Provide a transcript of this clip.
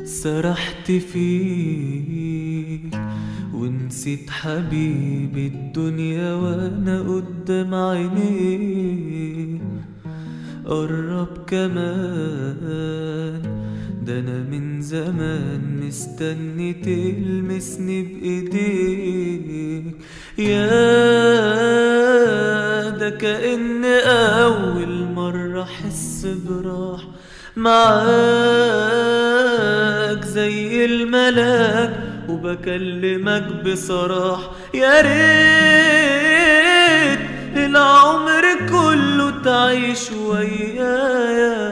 سرحت فيك ونسيت حبيبي الدنيا وانا قدام عينيك قرب كمان ده انا من زمان مستني تلمسني بايديك يا ده كأن اول مرة احس براح معاك زي الملاك وبكلمك بصراح يا ريت العمر كله تعيش ويايا